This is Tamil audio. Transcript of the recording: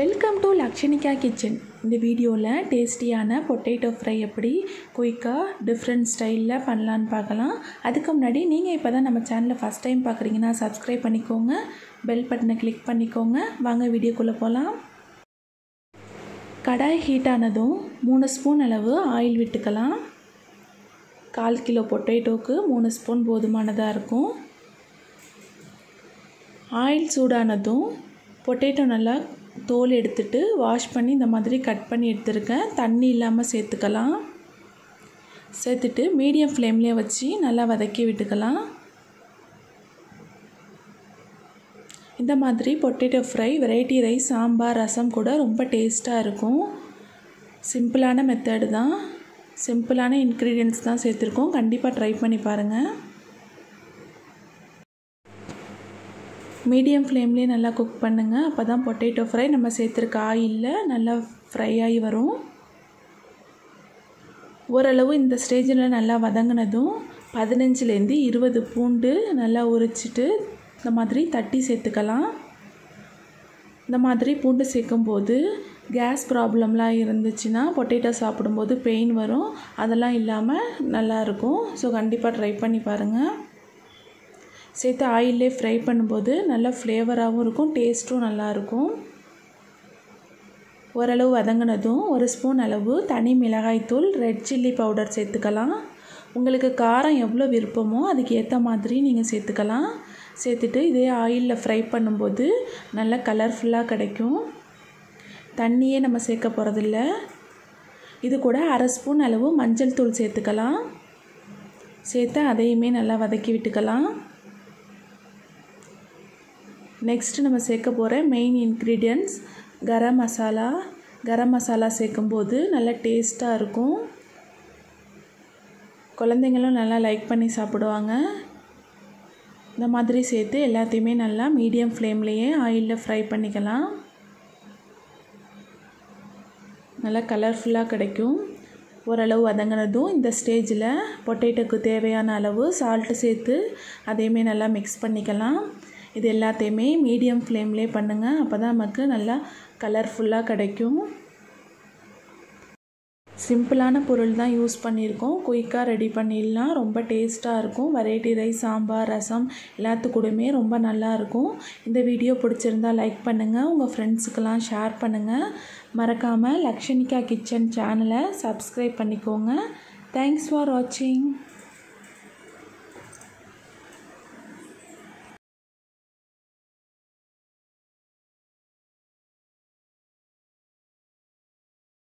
வெல்கம் டு லக்ஷணிகா கிச்சன் இந்த வீடியோவில் டேஸ்டியான பொட்டேட்டோ ஃப்ரை எப்படி குயிக்காக டிஃப்ரெண்ட் ஸ்டைலில் பண்ணலான்னு பார்க்கலாம் அதுக்கு முன்னாடி நீங்கள் இப்போ தான் நம்ம சேனலை ஃபஸ்ட் டைம் பார்க்குறீங்கன்னா சப்ஸ்கிரைப் பண்ணிக்கோங்க பெல் பட்டனை கிளிக் பண்ணிக்கோங்க வாங்க வீடியோக்குள்ளே போகலாம் கடாய் ஹீட் ஆனதும் மூணு ஸ்பூன் அளவு ஆயில் விட்டுக்கலாம் கால் கிலோ பொட்டேட்டோவுக்கு மூணு ஸ்பூன் போதுமானதாக இருக்கும் ஆயில் சூடானதும் பொட்டேட்டோ நல்லா தோல் எடுத்துட்டு வாஷ் பண்ணி இந்த மாதிரி கட் பண்ணி எடுத்துருக்கேன் தண்ணி இல்லாமல் சேர்த்துக்கலாம் சேர்த்துட்டு மீடியம் ஃப்ளேம்லேயே வச்சு நல்லா வதக்கி விட்டுக்கலாம் இந்த மாதிரி potato fry variety rice sambar rasam கூட ரொம்ப டேஸ்ட்டாக இருக்கும் சிம்பிளான மெத்தடு தான் சிம்பிளான இன்க்ரீடியன்ட்ஸ் தான் சேர்த்துருக்கோம் கண்டிப்பாக ட்ரை பண்ணி பாருங்கள் மீடியம் ஃப்ளேம்லேயே நல்லா குக் பண்ணுங்கள் அப்போ தான் பொட்டேட்டோ ஃப்ரை நம்ம சேர்த்துருக்க ஆயிலில் நல்லா ஃப்ரை ஆகி வரும் ஓரளவு இந்த ஸ்டேஜில் நல்லா வதங்கினதும் பதினஞ்சுலேருந்து இருபது பூண்டு நல்லா உரிச்சிட்டு இந்த மாதிரி தட்டி சேர்த்துக்கலாம் இந்த மாதிரி பூண்டு சேர்க்கும்போது கேஸ் ப்ராப்ளம்லாம் இருந்துச்சுன்னா பொட்டேட்டோ சாப்பிடும்போது பெயின் வரும் அதெல்லாம் இல்லாமல் நல்லாயிருக்கும் ஸோ கண்டிப்பாக ட்ரை பண்ணி பாருங்கள் சேர்த்து ஆயிலே ஃப்ரை பண்ணும்போது நல்லா ஃப்ளேவராகவும் இருக்கும் டேஸ்ட்டும் நல்லாயிருக்கும் ஓரளவு வதங்கினதும் ஒரு ஸ்பூன் அளவு தனி மிளகாய்த்தூள் ரெட் சில்லி பவுடர் சேர்த்துக்கலாம் உங்களுக்கு காரம் எவ்வளோ விருப்பமோ அதுக்கு ஏற்ற மாதிரி நீங்கள் சேர்த்துக்கலாம் சேர்த்துட்டு இதே ஆயிலில் ஃப்ரை பண்ணும்போது நல்லா கலர்ஃபுல்லாக கிடைக்கும் தண்ணியே நம்ம சேர்க்க போகிறதில்ல இது கூட அரை ஸ்பூன் அளவு மஞ்சள் தூள் சேர்த்துக்கலாம் சேர்த்து அதையுமே நல்லா வதக்கி விட்டுக்கலாம் நெக்ஸ்ட்டு நம்ம சேர்க்க போகிற மெயின் இன்க்ரீடியன்ட்ஸ் கரம் மசாலா கரம் மசாலா சேர்க்கும்போது நல்லா டேஸ்ட்டாக இருக்கும் குழந்தைங்களும் நல்லா லைக் பண்ணி சாப்பிடுவாங்க இந்த மாதிரி சேர்த்து எல்லாத்தையுமே நல்லா மீடியம் ஃப்ளேம்லேயே ஆயிலில் ஃப்ரை பண்ணிக்கலாம் நல்லா கலர்ஃபுல்லாக கிடைக்கும் ஓரளவு வதங்கினதும் இந்த ஸ்டேஜில் பொட்டேட்டோக்கு தேவையான அளவு சால்ட்டு சேர்த்து அதையுமே நல்லா மிக்ஸ் பண்ணிக்கலாம் இது எல்லாத்தையுமே மீடியம் ஃப்ளேம்லேயே பண்ணுங்கள் அப்போ தான் நமக்கு நல்லா கலர்ஃபுல்லாக கிடைக்கும் சிம்பிளான பொருள் தான் யூஸ் பண்ணியிருக்கோம் குயிக்காக ரெடி பண்ணிடலாம் ரொம்ப டேஸ்ட்டாக இருக்கும் வெரைட்டி ரைஸ் சாம்பார் ரசம் எல்லாத்துக்கூடமே ரொம்ப நல்லாயிருக்கும் இந்த வீடியோ பிடிச்சிருந்தா லைக் பண்ணுங்கள் உங்கள் ஃப்ரெண்ட்ஸுக்கெல்லாம் ஷேர் பண்ணுங்கள் மறக்காமல் லக்ஷணிகா கிச்சன் சேனலை சப்ஸ்கிரைப் பண்ணிக்கோங்க தேங்க்ஸ் ஃபார் வாட்சிங்